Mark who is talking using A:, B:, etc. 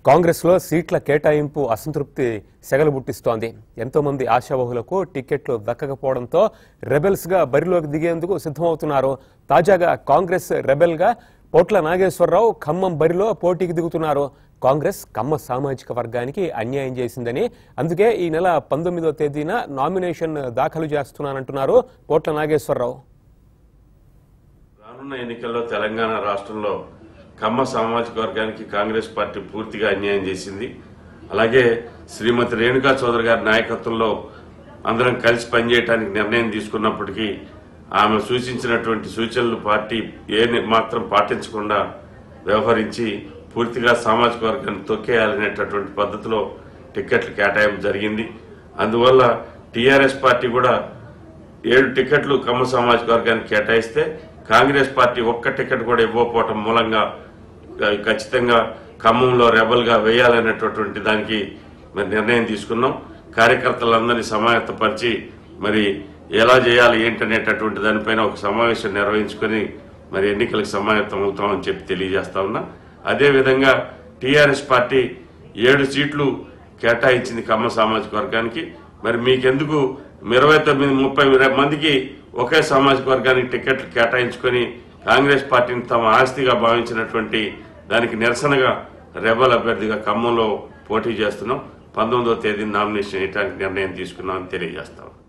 A: కాంగ్రెస్లో సీట్ల కేటాయింపు అసంతృప్తి సెగలు బుట్టిస్తోంది ఎంతో మంది ఆశావహులకు టికెట్లు దక్కకపోవడంతో రెబెల్స్ గా బరిలోకి దిగేందుకు సిద్ధమవుతున్నారు తాజాగా కాంగ్రెస్ రెబెల్ గా పోట్ల నాగేశ్వరరావు ఖమ్మం బరిలో పోటీకి దిగుతున్నారు కాంగ్రెస్ కమ్మ సామాజిక వర్గానికి అన్యాయం చేసిందని అందుకే ఈ నెల పంతొమ్మిదో తేదీన నామినేషన్ దాఖలు చేస్తున్నానంటున్నారు పోట్ల నాగేశ్వరరావు
B: రానున్న ఎన్నికల్లో తెలంగాణ రాష్ట్రంలో కమ్మ సామాజిక వర్గానికి కాంగ్రెస్ పార్టీ పూర్తిగా అన్యాయం చేసింది అలాగే శ్రీమతి రేణుకా చౌదరి గారి నాయకత్వంలో అందరం కలిసి పనిచేయడానికి నిర్ణయం తీసుకున్నప్పటికీ ఆమె సూచించినటువంటి సూచనలు పార్టీ ఏ ని- మాత్రం పాటించకుండా వ్యవహరించి పూర్తిగా సామాజిక వర్గాన్ని తొక్కేయాలనేటటువంటి పద్ధతిలో టిక్కెట్లు కేటాయింపు జరిగింది అందువల్ల టీఆర్ఎస్ పార్టీ కూడా ఏడు టికెట్లు కమ్మ సామాజిక వర్గానికి కేటాయిస్తే కాంగ్రెస్ పార్టీ ఒక్క టికెట్ కూడా ఇవ్వకపోవటం మూలంగా ఆ, ఖచ్చితంగా ఖమ్మంలో రెబల్ గా వేయాలనేటటువంటి దానికి మరి నిర్ణయం తీసుకున్నాం కార్యకర్తలందరినీ సమాయత్తపరిచి మరి ఎలా చేయాలి ఏంటనేటటువంటి దానిపైన ఒక సమావేశం నిర్వహించుకొని మరి ఎన్నికలకు సమాయత్తం అవుతామని చెప్పి తెలియజేస్తా ఉన్నా అదేవిధంగా టీఆర్ఎస్ పార్టీ ఏడు సీట్లు కేటాయించింది కమ్మ సామాజిక వర్గానికి మరి మీకెందుకు ఇరవై తొమ్మిది ముప్పై మందికి ఒకే సామాజిక వర్గానికి టికెట్లు కేటాయించుకొని కాంగ్రెస్ పార్టీని తమ ఆస్తిగా భావించినటువంటి దానికి నిరసనగా రెబల్ అభ్యర్థిగా ఖమ్మంలో పోటీ చేస్తున్నాం పంతొమ్మిదవ తేదీ నామినేషన్ వేయడానికి నిర్ణయం తీసుకున్నామని తెలియజేస్తాం